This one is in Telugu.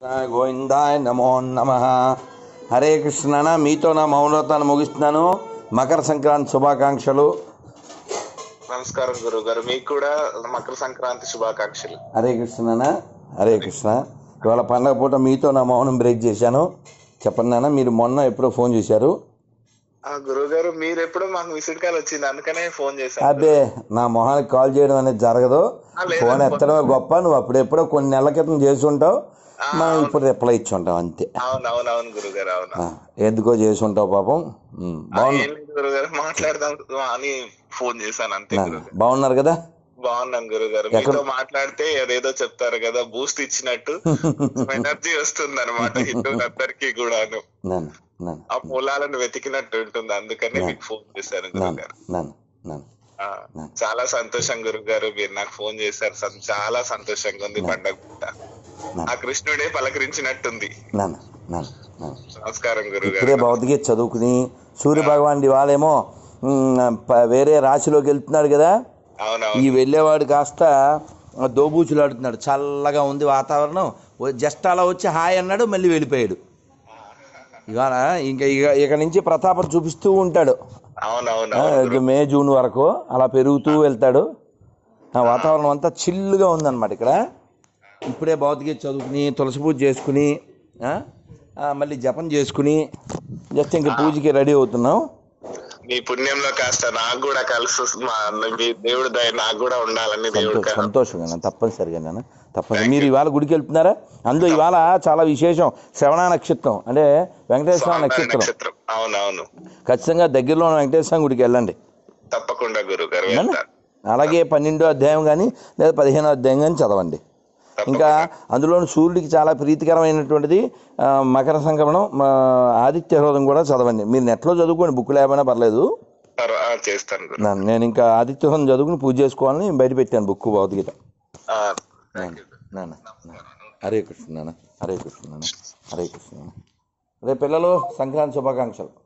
గోవిందాయ నమో నమ హరే కృష్ణ మీతో నా మౌనతాన్ని ముగిస్తున్నాను మకర సంక్రాంతి శుభాకాంక్షలు నమస్కారం గురువు గారు మీకు కూడా మకర సంక్రాంతి శుభాకాంక్షలు హరే కృష్ణ హరే కృష్ణ ఇవాళ పండగ పూట మీతో నా మౌనం బ్రేక్ చేశాను చెప్పండి నాన్న మీరు మొన్న ఎప్పుడో ఫోన్ చేశారు ఆ గురువు గారు మీరు ఎప్పుడో మాకు విసిట్ కాల్ వచ్చింది అందుకనే ఫోన్ చేశాను అబ్బే నా మొహానికి కాల్ చేయడం అనేది జరగదు ఆ, లేదు. ఫోన్ ఎత్తడమే గొప్ప నువ్వు అప్పుడెప్పుడో కొన్ని నెలల క్రితం చేసి ఉంటావు మనం ఇప్పుడు రిప్లై ఇచ్చి ఉంటాం అంతే అవును అవును అవును గురువు గారు అవును ఆ, ఎందుకో చేసి ఉంటావు పాపం ఉమ్, బాగున్నా ఏం లేదు గురువు గారు మాట్లాడదాం అని ఫోన్ చేశాను అంతే గురువు గారు బాగున్నారు కదా బాగున్నాను గురువు గారు మీతో మాట్లాడితే అదేదో చెప్తారు కదా బూస్ట్ ఇచ్చినట్టు ఎనర్జీ వస్తుంది అనమాట హిందువులందరికీ కూడాను నాన్న నాన్న ఆ మూలాలను వెతికినట్టు ఉంటుంది అందుకని మీకు ఫోన్ చేశాను గురువు నాన్న గారు నాన్న నాన్న ఆ, చాలా సంతోషం గురువు గారు మీరు నాకు ఫోన్ చేశారు సం- చాలా సంతోషంగా ఉంది పండగ పూట ఆ కృష్ణుడే పలకరించినట్టుంది నాన్న నాన్న నాన్న నమస్కారం గురువు గారు ఇప్పుడే భౌతిక చదువుకుని సూర్య భగవాన్ వాళ్ళేమో ఉమ్, ప- వేరే రాశిలోకి వెళ్తున్నాడు కదా అవునవును ఈ వెళ్ళేవాడు కాస్త దోబూచులాడుతున్నాడు చల్లగా ఉంది వాతావరణం ఓ జస్ట్ అలా వచ్చి హాయ్ అన్నాడు మళ్ళీ వెళ్ళిపోయాడు ఇవాళ ఇంకా ఇక ఇక నుంచి ప్రతాపం చూపిస్తూ ఉంటాడు అవునవును ఆ, ఇక మే జూన్ వరకు అలా పెరుగుతూ వెళ్తాడు ఆ వాతావరణం అంతా చిల్లుగా ఉందన్నమాట ఇక్కడ ఇప్పుడే భౌతిక చదువుకుని తులసి పూజ చేసుకుని ఆ, ఆ, మళ్ళీ జపం చేసుకుని జస్ట్ ఇంక పూజకి రెడీ అవుతున్నాం మీ పుణ్యంలో కాస్త నాకు కూడా కలిసి వస్తు- మా మీ దేవుడు దయ నాకు కూడా ఉండాలని దేవుడు సంతో- సంతోషంగా నాన్న, తప్పనిసరిగా నాన్న తప్పనిసరి మీరు ఇవాళ గుడికి వెళ్తున్నారా అందులో ఇవాళ చాలా విశేషం శ్రవణ నక్షత్రం అంటే వెంకటేశ్వర నక్షత్రం నక్షత్రం అవునవును ఖచ్చితంగా దగ్గరలో ఉన్న వెంకటేశ్వర గుడికి వెళ్ళండి తప్పకుండా గురువు గారు ఏమన్నా? వెళ్తాను అలాగే పన్నెండో అధ్యాయం కానీ లేదా పదిహేనో అధ్యాయం కానీ చదవండి ఇంకా అందులో సూర్యుడికి చాలా ప్రీతికరమైనటువంటిది ఆ, మకర సంక్రమణం మా ఆదిత్య హృదయం కూడా చదవండి మీరు నెట్లో చదువుకోండి బుక్ లేకపోయినా పర్లేదు తర్వా- ఆ, చేస్తాను గురు నా- నేను ఇంకా ఆదిత్య హృదయం చదువుకుని పూజ చేసుకోవాలని బయట పెట్టాను బుక్ భౌతికత ఆ, నాన్న నాన్న నాన్న. హరే కృష్ణ నాన్న హరే కృష్ణ నాన్న హరే కృష్ణ నాన్న రేపు పిల్లలు సంక్రాంతి శుభాకాంక్షలు